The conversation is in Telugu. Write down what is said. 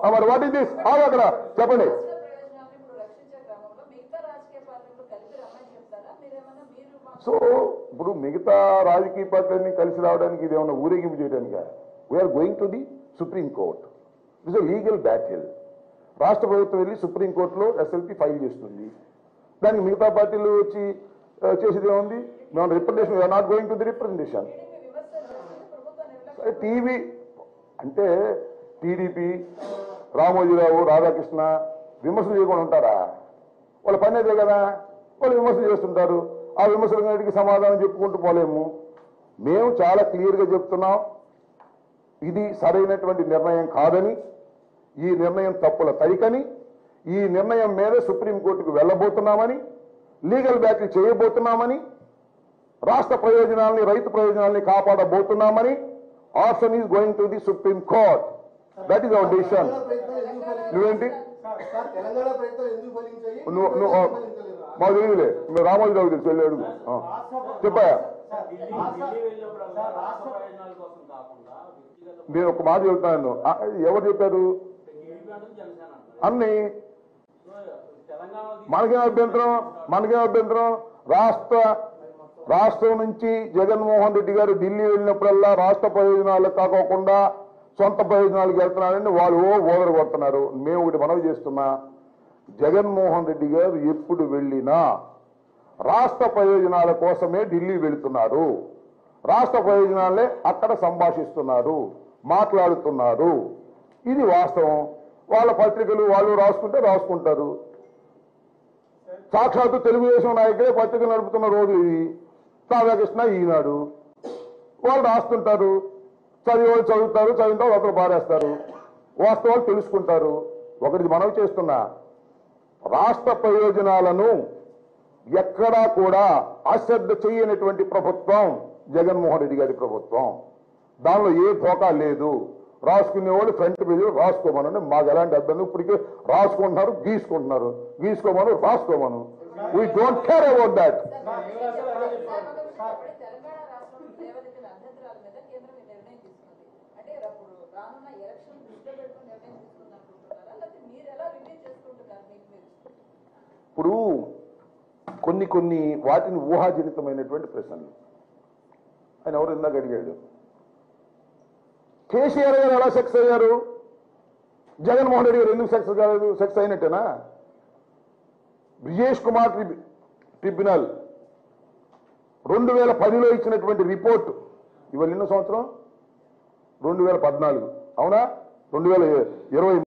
ఆ, మరి వాట్ ఇస్ దిస్ ఆగు అక్కడ చెప్పండి రాష్ట్ర ప్రయోజనాలను ఇప్పుడు రక్షించే క్రమంలో మిగతా రాజకీయ పార్టీలు కలిపి రమ్మని చెప్తారా మీరేమన్నా మీరు మాకు సో ఇప్పుడు మిగతా రాజకీయ పార్టీలన్నీ కలిసి రావడానికి ఇది ఏమన్నా ఊరేగింపు చేయడానికి we're going to the supreme court it's a legal battle రాష్ట్ర ప్రభుత్వం వెళ్ళి సుప్రీం కోర్టులో ఎస్ఎల్పి ఫైల్ చేస్తుంది దానికి మిగతా పార్టీలు వచ్చి ఆ, చేసేది ఏముంది మేము representation we're not going to the representation TDP విమర్శలు చేస్తుంది ప్రభుత్వ నిర్లక్ష్యం టీవీ అంటే టీడీపీ రామోజీరావు రాధాకృష్ణ విమర్శలు చేయకుండా ఉంటారా వాళ్ళ పని అదే కదా వాళ్ళు విమర్శలు చేస్తుంటారు ఆ విమర్శలన్నిటికీ సమాధానం చెప్పుకుంటూ పోలేము మేము చాలా క్లియర్గా చెప్తున్నాం ఇది సరైనటువంటి నిర్ణయం కాదని ఈ నిర్ణయం తప్పుల తడికని ఈ నిర్ణయం మీద సుప్రీంకోర్టుకు వెళ్ళబోతున్నామని లీగల్ బ్యాటిల్ చేయబోతున్నామని రాష్ట్ర ప్రయోజనాల్ని రైతు ప్రయోజనాల్ని కాపాడబోతున్నామని option is going to the supreme court that is our decision నువ్వేంటి సార్ తెలంగాణ ప్రయత్నం ఎందుకు ఫలించాయి నువ్వు నువ్వు ఫలించలేదు? మాకు తెలియదులే మీరు రామోజీరావు తెలుసు వెళ్ళి అడుగు ఆ. చెప్పాయా ఢిల్లీ ఢిల్లీ వెళ్ళినప్పుడల్లా రాష్ట్ర ప్రయోజనాల కోసం కాకుండా వ్యక్తిగత నేను ఒక మాట చెబుతాను ఆ, ఎవరు చెప్పారు టీడీపీ అంటే జనసేన అంటారు అన్ని సో తెలంగాణ మనకేం అభ్యంతరం మనకేం అభ్యంతరం రాష్ట్ర రాష్ట్రం నుంచి జగన్మోహన్ రెడ్డి గారు ఢిల్లీ వెళ్ళినప్పుడల్లా రాష్ట్ర ప్రయోజనాలకు కాకోకుండా సొంత ప్రయోజనాలకు వెళ్తున్నారని వాళ్ళు ఓ ఓదర కొడుతున్నారు మేము ఒకటి మనవి చేస్తున్నా జగన్మోహన్ రెడ్డి గారు ఎప్పుడు వెళ్ళినా రాష్ట్ర ప్రయోజనాల కోసమే ఢిల్లీ వెళుతున్నారు రాష్ట్ర ప్రయోజనాలే అక్కడ సంభాషిస్తున్నారు మాట్లాడుతున్నారు ఇది వాస్తవం వాళ్ళ పత్రికలు వాళ్ళు రాసుకుంటే రాసుకుంటారు సాక్షాత్తు తెలుగుదేశం నాయకులే పత్రిక నడుపుతున్న రోజు ఇది రాధాకృష్ణ ఈనాడు వాళ్ళు రాస్తుంటారు చదివేవాళ్ళు చదువుతారు చదివిన వాళ్ళు ఒకరు పారేస్తారు వాస్తవాలు తెలుసుకుంటారు ఒకటి మనవి చేస్తున్నా రాష్ట్ర ప్రయోజనాలను ఎక్కడా కూడా అశ్రద్ధ చేయనటువంటి ప్రభుత్వం జగన్మోహన్ రెడ్డి గారి ప్రభుత్వం దానిలో ఏ ధోకా లేదు రాసుకునేవాళ్ళు ఫ్రంట్ పేజీ రాసుకోమనండి మాకు ఎలాంటి అర్థం లేదు. ఇప్పటికే రాసుకుంటున్నారు గీసుకుంటున్నారు గీసుకోమను రాసుకోమను we don't care about that చెప్పండి తెలంగాణ రాష్ట్రంలో లేవనెత్తిన అభ్యంతరాల మీద కేంద్రం ఈ నిర్ణయం తీసుకుంది అంటే అప్పుడు రానున్న ఎలక్షన్ దృష్టిలో పెట్టుకుని నిర్ణయం తీసుకుంది అనుకుంటున్నారా లేకపోతే మీరు ఎలా రివ్యూ చేసుకుంటున్నారు మీకు మీరు ఇప్పుడు కొన్ని కొన్ని వాటిని ఊహాజనితమైనటువంటి ప్రశ్నలు ఆయన ఎవరు ఇందాక అడిగాడు కేసీఆర్ గారు ఎలా సెక్స్ అయ్యారు జగన్మోహన్ రెడ్డి గారు ఎందుకు సెక్స్ కాలేదు సెక్స్ అయినట్టేనా బ్రిజేష్ కుమార్ ట్రిబ్యు ట్రిబ్యునల్ రెండు వేల పదిలో ఇచ్చినటువంటి రిపోర్ట్ ఇవాళ ఎన్నో సంవత్సరం రెండు వేల పద్నాలుగు అవునా రెండు వేల ఇరవై